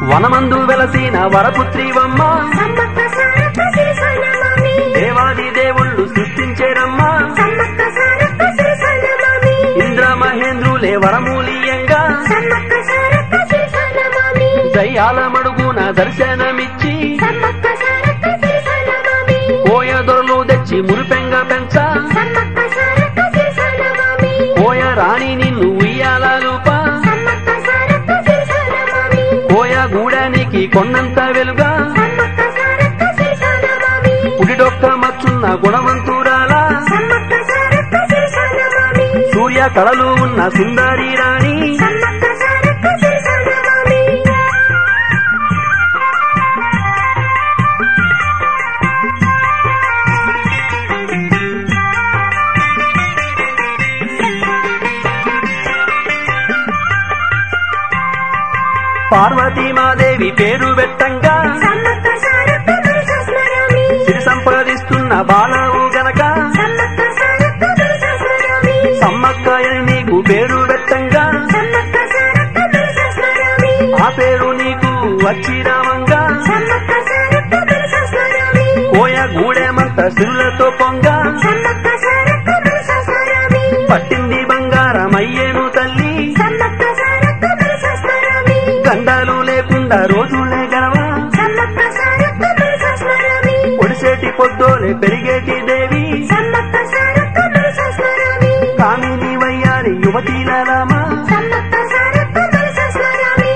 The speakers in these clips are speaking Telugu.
వనమందు వెలసిన వరపుత్రివమ్మ సమ్మక్క సారక్క సిరిసనమామి దేవాది దేవుళ్ళు సృష్టించేరమ్మా సమ్మక్క సారక్క సిరిసనమామి ఇంద్ర మహేంద్రులే వరమూలియంగా సమ్మక్క సారక్క సిరిసనమామి దయ్యాల మడుగున దర్శనమిచ్చి సమ్మక్క సారక్క సిరిసనమామి కోయ దొరలు తెచ్చి మురిపెంగ పెంచ సమ్మక్క సారక్క సిరిసనమామి కోయ రాణి నిన్ను ఉయ్యాలూప సమ్మక్క సారక్క సిరిసనమామి కోయ గూడానికి కొన్నంత వెలుగా సమ్మక్క సారక్క సిరిసనమామి పుడిడొక్క మచ్చున్న గుణవంతురాల సమ్మక్క సారక్క సిరిసనమామి సూర్య కళలు ఉన్న సుందరి రాణి సమ్మక్క సారక్క సిరిసనమామి పార్వతీమాదేవి పేరు పెట్టంగా సమ్మక్క సారక్క మనసస్మరామి సిరి సంపాదిస్తున్న బాలవు గనక సమ్మక్క సారక్క మనసస్మరామి సమ్మక్కయని నీకు పేరు పెట్టంగా సమ్మక్క సారక్క మనసస్మరామి ఆ పేరు నీకు వచ్చిరామంగా సమ్మక్క సారక్క మనసస్మరామి కోయ గూడెమంత సిరులతో పొంగ సమ్మక్క సారక్క మనసస్మరామి పట్టింది బంగారమయ్యేను తల్లి సమ్మక్క సారక్క మనసస్మరామి గండాలు లేకుండా రోజులే గనవా సమ్మక్క సారక్క మనసస్మరామి ఒడిసేటి పొద్దోలే పెరిగేటి దేవి సమ్మక్క సారక్క మనసస్మరామి కామిని వయ్యారి యువతీల రామ సమ్మక్క సారక్క మనసస్మరామి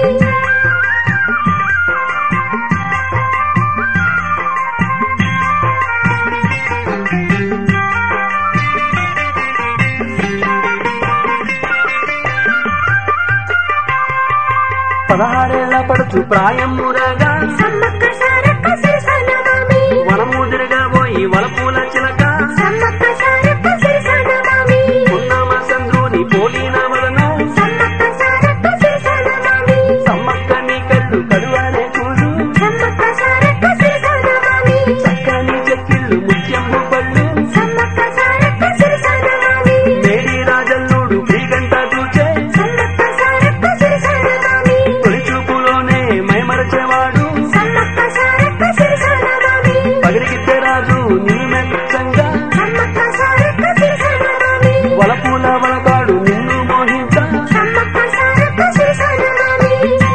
పదహారేళ్ల పడుచు ప్రాయమురగా సమ్మక్క సారక్క సిరిసనమామి వనముదిరిగా పోయి వలపూల చిలక సమ్మక్క సారక్క సిరిసనమామి ఉన్నమ చంద్రుని పోలిన వలన సమ్మక్క సారక్క సిరిసనమామి సమ్మక్క నీ కళ్ళు కడువాలే చూడు సమ్మక్క సారక్క సిరిసనమామి చక్కని చెక్కిళ్ళు ముత్యము పళ్ళు సమ్మక్క సారక్క సిరిసనమామి మేడి రాజల్లుడు శ్రీగంట చూచే సమ్మక్క సారక్క సిరిసనమామి తొలి చూపులోనే మైమరచేవాడు సమ్మక్క సారక్క సిరిసనమామి పగిలిగిద్దే రాజు నిన్ను మెచ్చంగా సమ్మక్క సారక్క సిరిసనమామి వలపూల వలకాడు నిన్ను మోహించ సమ్మక్క సారక్క సిరిసనమామి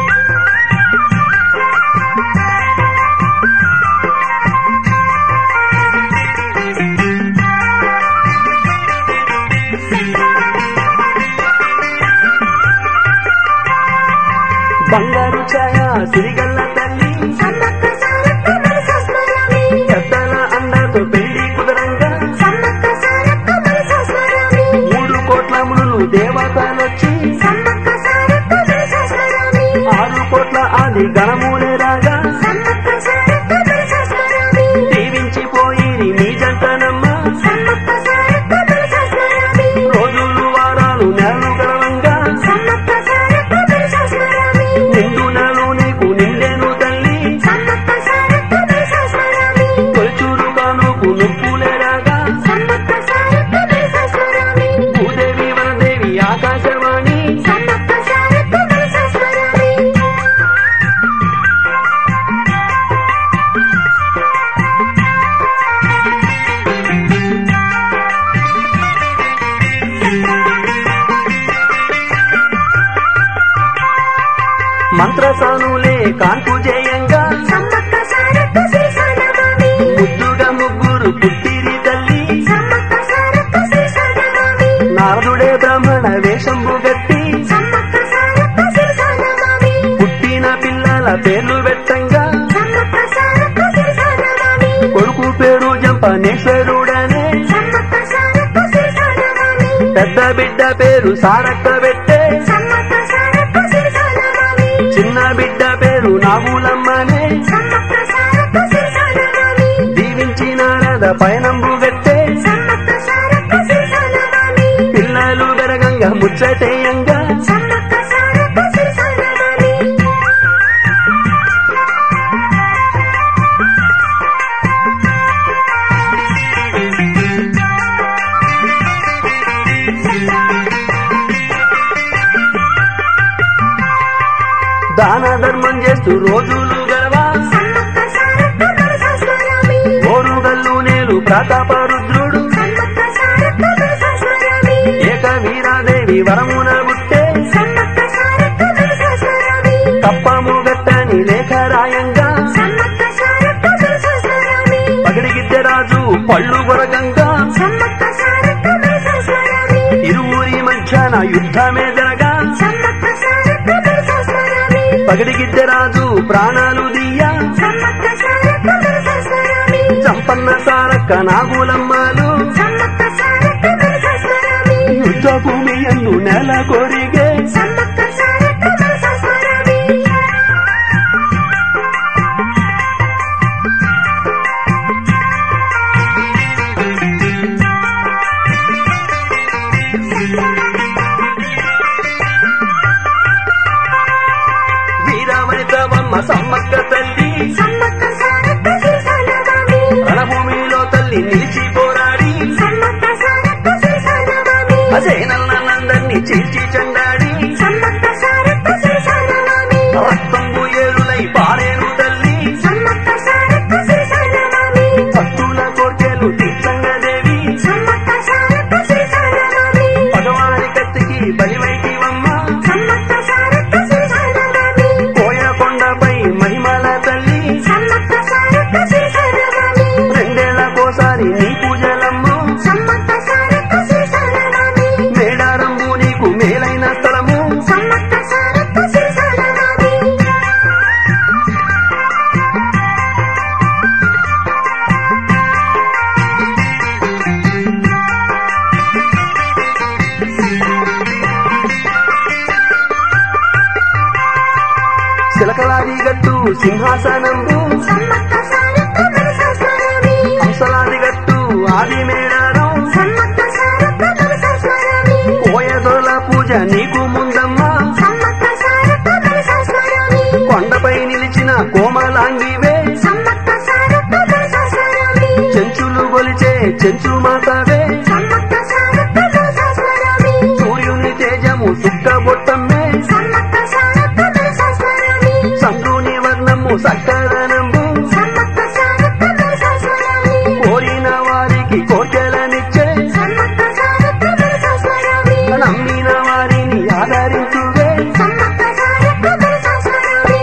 బంగారు ఛాయ సిరిగల్ల తల్లి సమ్మక్క సారక్క మనసస్మరామి పెద్దల అండతో పెళ్లి కుదరంగా సమ్మక్క సారక్క మనసస్మరామి మూడు కోట్ల మునులు దేవతలొచ్చి సమ్మక్క సారక్క మనసస్మరామి ఆరు కోట్ల ఆది గణములే రాగా సమ్మక్క సారక్క మనసస్మరామి దీవించిపోయి నీ జంటనమ్మ సమ్మక్క సారక్క మనసస్మరామి రోజులు వారాలు నెలలు గడవంగా సమ్మక్క సారక్క మనసస్మరామి నిండు నెలలు నీకు నిండెను తల్లి సమ్మక్క సారక్క మనసస్మరామి తొలిచూరు కానుకు నొప్పులే రాగా సమ్మక్క సారక్క మనసస్మరామి భూదేవి వనదేవి ఆకాశవాణి సమ్మక్క సారక్క మనసస్మరామి మంత్రసానులే కాన్పు జయంగా సమ్మక్క సారక్క సిరిసనమామి ముద్దుగా ముగ్గురు పుట్టిరి తల్లి సమ్మక్క సారక్క సిరిసనమామి నారదుడే బ్రాహ్మణ వేషంబు గట్టి సమ్మక్క సారక్క సిరిసనమామి పుట్టిన పిల్లల పేర్లు పెట్టంగా సమ్మక్క సారక్క సిరిసనమామి కొడుకు పేరు జంపనేశ్వరుడనే సమ్మక్క సారక్క సిరిసనమామి పెద్ద బిడ్డ పేరు సారక్క పెట్టే సమ్మక్క సారక్క సిరిసనమామి చిన్న బిడ్డ పేరు నాగులమ్మనే సమ్మక్క సారక్క సిరిసనమామి దీవించిన రథ పయనంబు పెట్టే సమ్మక్క సారక్క సిరిసనమామి పిల్లలు గరగంగా ముచ్చటేయంగా సమ్మక్క సారక్క సిరిసనమామి దాన ధర్మం చేస్తూ ఎత్తు రోజులు గలవా సమ్మక్క సారక్క దర్శస్వరామి ఓరుగల్లు నేలు ప్రతాప రుద్రుడు సమ్మక్క సారక్క దర్శస్వరామి ఏక వీరాదేవి వరమున గుట్టే సమ్మక్క సారక్క దర్శస్వరామి కప్పము గట్టని లేఖ రాయంగా సమ్మక్క సారక్క దర్శస్వరామి పగిడిగిద్దె రాజు పళ్ళు గొరగంగా సమ్మక్క సారక్క దర్శస్వరామి ఇరువురి మధ్యాన యుద్ధమే జరగా సమ్మక్క సారక్క దర్శస్వరామి పగిడిగిద్దె రాజు ప్రాణాలు దియ్యా సమ్మక్క సారక్క దర్శస్వరామి చంపన్న సారక్క నాగులమ్మాలు సమ్మక్క సారక్క దర్శస్వరామి యుద్ధ భూమి ఎందు నెల కొరిగే సమ్మక్క సారక్క దర్శస్వరామి వీరవనితవమ్మ సమ్మక్క తల్లి సమ్మక్క సారక్క శ్రీశైలమామి రణభూమిలో తల్లి నిలిచి పోరాడి సమ్మక్క సారక్క శ్రీశైలమామి అసేనల్లందరినీ చీల్చి చెండాడి సమ్మక్క సారక్క శ్రీశైలమామి రక్తంబు ఏరులై పారేను తల్లి సమ్మక్క సారక్క శ్రీశైలమామి భక్తుల కోర్కెలు తీర్థంగదేవి సమ్మక్క సారక్క శ్రీశైలమామి భగవాని కత్తికి బలివైతివమ్మ సమ్మక్క సారక్క శ్రీశైలమామి కోయకొండపై మహిమల తల్లి సమ్మక్క సారక్క శ్రీశైలమామి రెండేళ్లకోసారి నీ పూజలమ్ము సమ్మక్క సారక్క శ్రీశైలమామి మేడారంబు నీకు మేలైన స్థలము సమ్మక్క సారక్క శ్రీశైలమామి శిలకలాది గట్టు సింహాసనంబు సమ్మక్క సారక్క దర్శస్వరామి హంసలాది గట్టు ఆది మేడారం సమ్మక్క సారక్క దర్శస్వరామి కోయదొల పూజ నీకు ముందమ్మ సమ్మక్క సారక్క దర్శస్వరామి కొండపై నిలిచిన కోమలాంగివే సమ్మక్క సారక్క దర్శస్వరామి చెంచులు గొలిచే చెంచు మాతవే సమ్మక్క సారక్క దర్శస్వరామి సూర్యుని తేజము సుక్కబొట్టమ్మే సమ్మక్క సారక్క దర్శస్వరామి సంగుని వర్ణము సక్కదనంబు సమ్మక్క సారక్క దర్శస్వరామి కోరిన వారికి కోర్కెలనిచ్చే సమ్మక్క సారక్క దర్శస్వరామి నమ్మిన వారిని ఆదరించువే సమ్మక్క సారక్క దర్శస్వరామి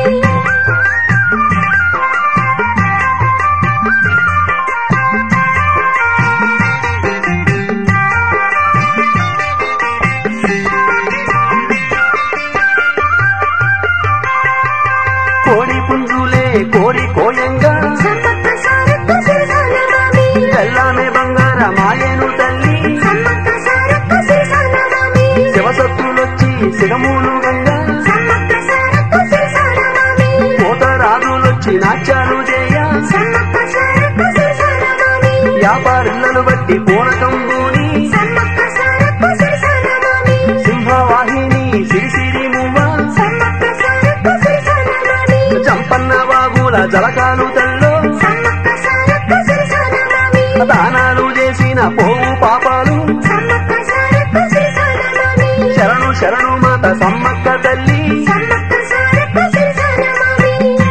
కోడి పుంజులే కోరి కోయంగా సమ్మక్క సారక్క శ్రీశైలమామి తెల్లామె బంగార మాయను తల్లి సమ్మక్క సారక్క శ్రీశైలమామి శివసత్తులొచ్చి సిగమూలు గంగా సమ్మక్క సారక్క శ్రీశైలమామి కోతరాజులొచ్చి నాట్యాలు చేయ సమ్మక్క సారక్క శ్రీశైలమామి వ్యాపారులను బట్టి పూనకంబూని సమ్మక్క సారక్క శ్రీశైలమామి సింహవాహిని సిరిసిరి మువ్వ సమ్మక్క సారక్క శ్రీశైలమామి చంపన్న బాబుల జలకాలు తల్లో సమ్మక్క సారక్క శ్రీశైలమామి దానాలు చేసిన పోవు పాపాలు సమ్మక్క సారక్క శ్రీశైలమామి శరణు శరణు మాత సమ్మక్క తల్లి సమ్మక్క సారక్క శ్రీశైలమామి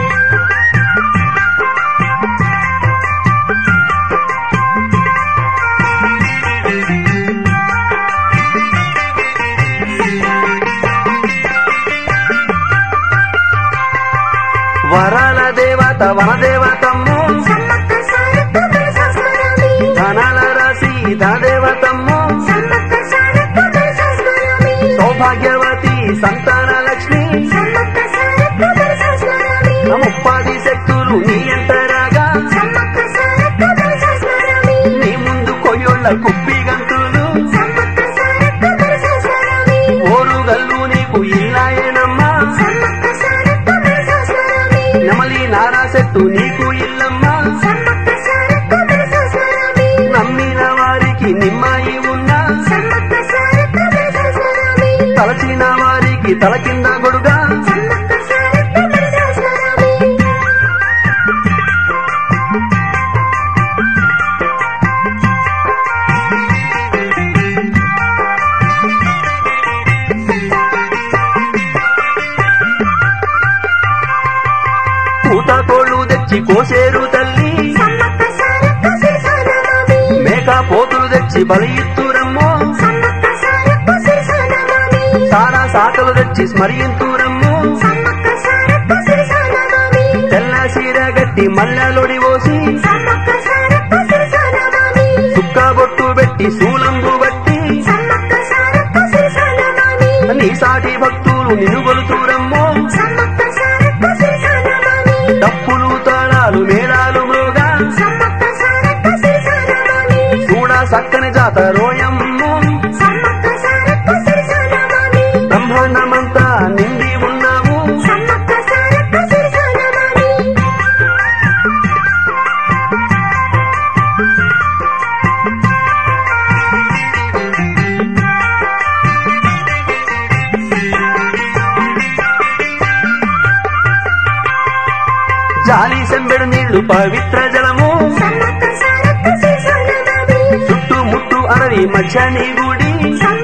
వరాల దేవత వనదేవతమ్ము సమ్మక్క సారక్క దర్శస్వరామి ధనాల రాశి ధనదేవతమ్ము సమ్మక్క సారక్క దర్శస్వరామి సౌభాగ్యవతి సంతాన లక్ష్మి సమ్మక్క సారక్క దర్శస్వరామి ముప్పాది శక్తులు నీ ఎంతరాగా సమ్మక్క సారక్క దర్శస్వరామి నీ ముందు కొయ్యోళ్ళ కుప్పి గంతులు సమ్మక్క సారక్క దర్శస్వరామి ఓరుగల్లు నీకు ఇల్లాయనమ్మా సమ్మక్క సారక్క దర్శస్వరామి నెమలి నారా చెట్టు నీకు ఇల్లమ్మా సమ్మక్క సారక్క దర్శస్వరామి నమ్మిన వారికి నిమ్మాయి ఉన్నా సమ్మక్క సారక్క దర్శస్వరామి తలచిన వారికి తల కింద గొడుగా సమ్మక్క సారక్క దర్శస్వరామి వచ్చి కోసేరు తల్లి సమ్మక్క సారక్క శిరసానమామి మేక పోతులు తెచ్చి బలి ఇత్తురమ్మో సమ్మక్క సారక్క శిరసానమామి సారా సాకలు తెచ్చి స్మరింతురమ్మో సమ్మక్క సారక్క శిరసానమామి తెల్ల సీర గట్టి మల్లెలొడి పోసి సమ్మక్క సారక్క శిరసానమామి చుక్క బొట్టు పెట్టి శూలంబు బట్టి సమ్మక్క సారక్క శిరసానమామి నీ సాటి భక్తులు నిన్ను కొలుతురమ్మో సమ్మక్క సారక్క శిరసానమామి డప్పులు తాళాలు మేళాలు మృగా సమ్మక్క సారక్క శిరసానమామి చూడ సక్కని జాతరోయమ్మో సమ్మక్క సారక్క శిరసానమామి బ్రహ్మాండమంతా నిండి ఉన్నావు సమ్మక్క సారక్క శిరసానమామి జాలి సెంబెడు నీళ్లు పవిత్ర జలము సమ్మక్క సారక్క శిరసానమామి చుట్టూ ముట్టు అడవి మధ్య నీ గుడి సమ్మక్క